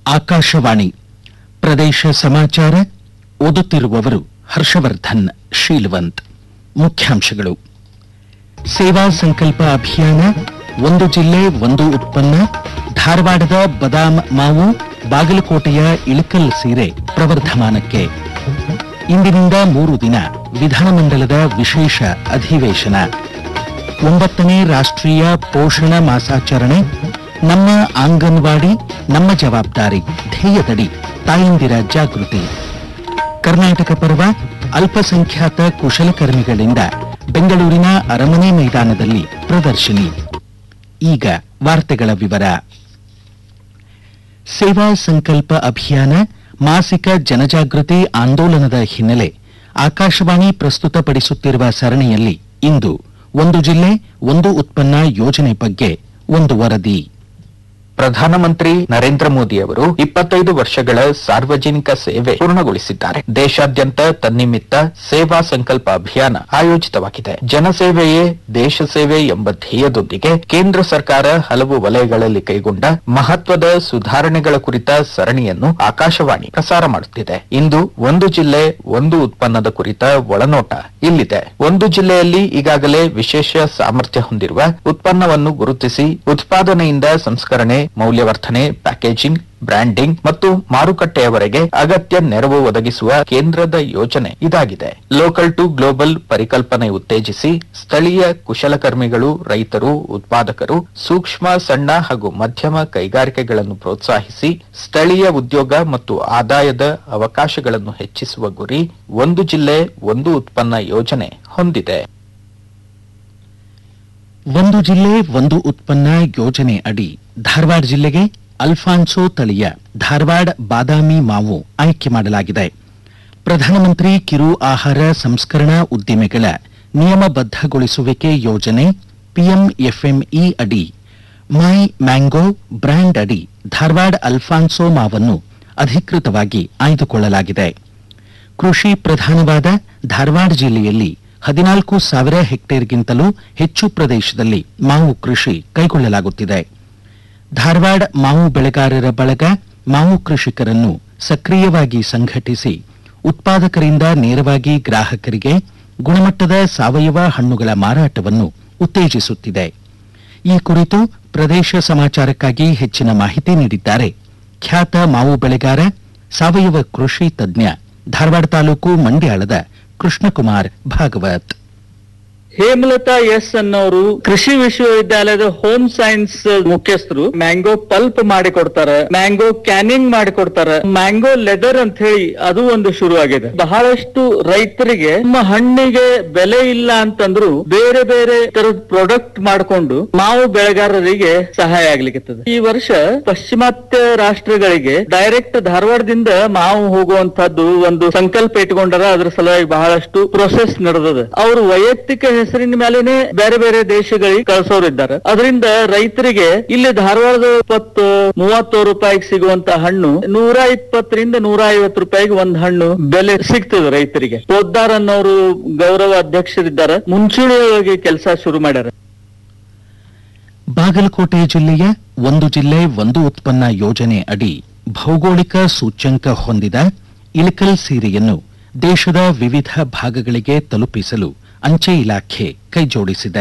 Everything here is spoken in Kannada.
ಆಕಾಶವಾಣಿ ಪ್ರದೇಶ ಸಮಾಚಾರ ಓದುತ್ತಿರುವವರು ಹರ್ಷವರ್ಧನ್ ಶೀಲವಂತ್ ಮುಖ್ಯಾಂಶಗಳು ಸೇವಾ ಸಂಕಲ್ಪ ಅಭಿಯಾನ ಒಂದು ಜಿಲ್ಲೆ ಒಂದು ಉತ್ಪನ್ನ ಧಾರವಾಡದ ಬದಾಮ್ ಮಾವು ಬಾಗಲಕೋಟೆಯ ಇಳಕಲ್ ಸೀರೆ ಪ್ರವರ್ಧಮಾನಕ್ಕೆ ಇಂದಿನಿಂದ ಮೂರು ದಿನ ವಿಧಾನಮಂಡಲದ ವಿಶೇಷ ಅಧಿವೇಶನ ಒಂಬತ್ತನೇ ರಾಷ್ಟ್ರೀಯ ಪೋಷಣ ಮಾಸಾಚರಣೆ ನಮ್ಮ ಆಂಗನ್ವಾಡಿ ನಮ್ಮ ಜವಾಬ್ದಾರಿ ಧ್ಯೇಯದಡಿ ತಾಯಂದಿರ ಜಾಗೃತಿ ಕರ್ನಾಟಕ ಪರ್ವ ಅಲ್ಪಸಂಖ್ಯಾತ ಕುಶಲಕರ್ಮಿಗಳಿಂದ ಬೆಂಗಳೂರಿನ ಅರಮನೆ ಮೈದಾನದಲ್ಲಿ ಪ್ರದರ್ಶನಿ ಈಗ ವಾರ್ತೆಗಳ ವಿವರ ಸೇವಾ ಸಂಕಲ್ಪ ಅಭಿಯಾನ ಮಾಸಿಕ ಜನಜಾಗೃತಿ ಆಂದೋಲನದ ಹಿನ್ನೆಲೆ ಆಕಾಶವಾಣಿ ಪ್ರಸ್ತುತಪಡಿಸುತ್ತಿರುವ ಸರಣಿಯಲ್ಲಿ ಇಂದು ಒಂದು ಜಿಲ್ಲೆ ಒಂದು ಉತ್ಪನ್ನ ಯೋಜನೆ ಬಗ್ಗೆ ಒಂದು ವರದಿ ಪ್ರಧಾನಮಂತ್ರಿ ನರೇಂದ್ರ ಮೋದಿ ಅವರು ಇಪ್ಪತ್ತೈದು ವರ್ಷಗಳ ಸಾರ್ವಜನಿಕ ಸೇವೆ ಪೂರ್ಣಗೊಳಿಸಿದ್ದಾರೆ ದೇಶಾದ್ಯಂತ ತನ್ನಿಮಿತ್ತ ಸೇವಾ ಸಂಕಲ್ಪ ಅಭಿಯಾನ ಆಯೋಜಿತವಾಗಿದೆ ಜನಸೇವೆಯೇ ದೇಶ ಸೇವೆ ಎಂಬ ಧ್ಯೇಯದೊಂದಿಗೆ ಕೇಂದ್ರ ಸರ್ಕಾರ ಹಲವು ವಲಯಗಳಲ್ಲಿ ಕೈಗೊಂಡ ಮಹತ್ವದ ಸುಧಾರಣೆಗಳ ಕುರಿತ ಸರಣಿಯನ್ನು ಆಕಾಶವಾಣಿ ಪ್ರಸಾರ ಮಾಡುತ್ತಿದೆ ಇಂದು ಒಂದು ಜಿಲ್ಲೆ ಒಂದು ಉತ್ಪನ್ನದ ಕುರಿತ ಒಳನೋಟ ಇಲ್ಲಿದೆ ಒಂದು ಜಿಲ್ಲೆಯಲ್ಲಿ ಈಗಾಗಲೇ ವಿಶೇಷ ಸಾಮರ್ಥ್ಯ ಹೊಂದಿರುವ ಉತ್ಪನ್ನವನ್ನು ಗುರುತಿಸಿ ಉತ್ಪಾದನೆಯಿಂದ ಸಂಸ್ಕರಣೆ ಮೌಲ್ಯವರ್ಧನೆ ಪ್ಯಾಕೇಜಿಂಗ್ ಬ್ರ್ಯಾಂಡಿಂಗ್ ಮತ್ತು ಮಾರುಕಟ್ಟೆಯವರೆಗೆ ಅಗತ್ಯ ನೆರವು ಒದಗಿಸುವ ಕೇಂದ್ರದ ಯೋಜನೆ ಇದಾಗಿದೆ ಲೋಕಲ್ ಟು ಗ್ಲೋಬಲ್ ಪರಿಕಲ್ಪನೆ ಉತ್ತೇಜಿಸಿ ಸ್ಥಳೀಯ ಕುಶಲಕರ್ಮಿಗಳು ರೈತರು ಉತ್ಪಾದಕರು ಸೂಕ್ಷ್ಮ ಸಣ್ಣ ಹಾಗೂ ಮಧ್ಯಮ ಕೈಗಾರಿಕೆಗಳನ್ನು ಪ್ರೋತ್ಸಾಹಿಸಿ ಸ್ಥಳೀಯ ಉದ್ಯೋಗ ಮತ್ತು ಆದಾಯದ ಅವಕಾಶಗಳನ್ನು ಹೆಚ್ಚಿಸುವ ಗುರಿ ಒಂದು ಜಿಲ್ಲೆ ಒಂದು ಉತ್ಪನ್ನ ಯೋಜನೆ ಹೊಂದಿದೆ ಒಂದು ಜಿಲ್ಲೆ ಒಂದು ಉತ್ಪನ್ನ ಯೋಜನೆ ಅಡಿ ಧಾರವಾಡ ಜಿಲ್ಲೆಗೆ ಅಲ್ಫಾನ್ಸೋ ತಳಿಯ ಧಾರವಾಡ ಬಾದಾಮಿ ಮಾವು ಆಯ್ಕೆ ಮಾಡಲಾಗಿದೆ ಪ್ರಧಾನಮಂತ್ರಿ ಕಿರು ಆಹಾರ ಸಂಸ್ಕರಣಾ ಉದ್ದಿಮೆಗಳ ನಿಯಮಬದ್ಧಗೊಳಿಸುವಿಕೆ ಯೋಜನೆ ಪಿಎಂಎಫ್ಎಂಇ ಅಡಿ ಮೈ ಮ್ಯಾಂಗೋ ಬ್ರ್ಯಾಂಡ್ ಅಡಿ ಧಾರವಾಡ ಅಲ್ಫಾನ್ಸೋ ಮಾವನ್ನು ಅಧಿಕೃತವಾಗಿ ಆಯ್ದುಕೊಳ್ಳಲಾಗಿದೆ ಕೃಷಿ ಪ್ರಧಾನವಾದ ಧಾರವಾಡ ಜಿಲ್ಲೆಯಲ್ಲಿ ಹದಿನಾಲ್ಕು ಸಾವಿರ ಹೆಕ್ಟೇರ್ಗಿಂತಲೂ ಹೆಚ್ಚು ಪ್ರದೇಶದಲ್ಲಿ ಮಾವು ಕೃಷಿ ಕೈಗೊಳ್ಳಲಾಗುತ್ತಿದೆ ಧಾರವಾಡ ಮಾವು ಬೆಳೆಗಾರರ ಬಳಗ ಮಾವು ಕೃಷಿಕರನ್ನು ಸಕ್ರಿಯವಾಗಿ ಸಂಘಟಿಸಿ ಉತ್ಪಾದಕರಿಂದ ನೇರವಾಗಿ ಗ್ರಾಹಕರಿಗೆ ಗುಣಮಟ್ಟದ ಸಾವಯವ ಹಣ್ಣುಗಳ ಮಾರಾಟವನ್ನು ಉತ್ತೇಜಿಸುತ್ತಿದೆ ಈ ಕುರಿತು ಪ್ರದೇಶ ಸಮಾಚಾರಕ್ಕಾಗಿ ಹೆಚ್ಚಿನ ಮಾಹಿತಿ ನೀಡಿದ್ದಾರೆ ಖ್ಯಾತ ಮಾವು ಬೆಳೆಗಾರ ಸಾವಯವ ಕೃಷಿ ತಜ್ಞ ಧಾರವಾಡ ತಾಲೂಕು ಮಂಡ್ಯಾಳದ ಕೃಷ್ಣಕುಮಾರ್ ಭಾಗವತ್ ಹೇಮಲತಾ ಎಸ್ ಅನ್ನೋರು ಕೃಷಿ ವಿಶ್ವವಿದ್ಯಾಲಯದ ಹೋಮ್ ಸೈನ್ಸ್ ಮುಖ್ಯಸ್ಥರು ಮ್ಯಾಂಗೋ ಪಲ್ಪ್ ಮಾಡಿ ಕೊಡ್ತಾರೆ ಮ್ಯಾಂಗೋ ಕ್ಯಾನಿಂಗ್ ಮಾಡಿ ಕೊಡ್ತಾರೆ ಮ್ಯಾಂಗೋ ಲೆದರ್ ಅಂತ ಹೇಳಿ ಅದು ಒಂದು ಶುರು ಆಗಿದೆ ಬಹಳಷ್ಟು ರೈತರಿಗೆ ನಮ್ಮ ಹಣ್ಣಿಗೆ ಬೆಲೆ ಇಲ್ಲ ಅಂತಂದ್ರು ಬೇರೆ ಬೇರೆ ತರದ ಪ್ರಾಡಕ್ಟ್ ಮಾಡಿಕೊಂಡು ಮಾವು ಬೆಳೆಗಾರರಿಗೆ ಸಹಾಯ ಆಗ್ಲಿಕ್ಕೆ ಈ ವರ್ಷ ಪಶ್ಚಿಮಾತ್ಯ ರಾಷ್ಟ್ರಗಳಿಗೆ ಡೈರೆಕ್ಟ್ ಧಾರವಾಡದಿಂದ ಮಾವು ಹೋಗುವಂತಹದ್ದು ಒಂದು ಸಂಕಲ್ಪ ಇಟ್ಕೊಂಡಾರ ಅದ್ರ ಸಲುವಾಗಿ ಬಹಳಷ್ಟು ಪ್ರೊಸೆಸ್ ನಡೆದದ ಅವರು ವೈಯಕ್ತಿಕ ಹೆಸರಿನ ಮೇಲೆನೆ ಬೇರೆ ಬೇರೆ ದೇಶಗಳಿಗೆ ಕಳ್ಸೋರು ಇದ್ದಾರೆ ಅದರಿಂದ ರೈತರಿಗೆ ಇಲ್ಲಿ ಧಾರವಾಡದ ಇಪ್ಪತ್ತು ಮೂವತ್ತು ರೂಪಾಯಿಗೆ ಸಿಗುವಂತ ಹಣ್ಣು ನೂರ ಇಪ್ಪತ್ತರಿಂದ ನೂರ ಐವತ್ತು ರೂಪಾಯಿಗೆ ಒಂದ್ ಹಣ್ಣು ಬೆಲೆ ಸಿಗ್ತದೆ ರೈತರಿಗೆ ಪೋದ್ದಾರ್ ಅನ್ನೋರು ಗೌರವ ಅಧ್ಯಕ್ಷರಿದ್ದಾರೆ ಮುಂಚೂಣಿಯೊಳಗೆ ಕೆಲಸ ಶುರು ಮಾಡ್ಯಾರ ಬಾಗಲಕೋಟೆ ಜಿಲ್ಲೆಯ ಒಂದು ಜಿಲ್ಲೆ ಒಂದು ಉತ್ಪನ್ನ ಯೋಜನೆ ಅಡಿ ಭೌಗೋಳಿಕ ಸೂಚ್ಯಂಕ ಹೊಂದಿದ ಇಳಕಲ್ ಸೀರೆಯನ್ನು ದೇಶದ ವಿವಿಧ ಭಾಗಗಳಿಗೆ ತಲುಪಿಸಲು ಅಂಚೆ ಇಲಾಖೆ ಕೈಜೋಡಿಸಿದೆ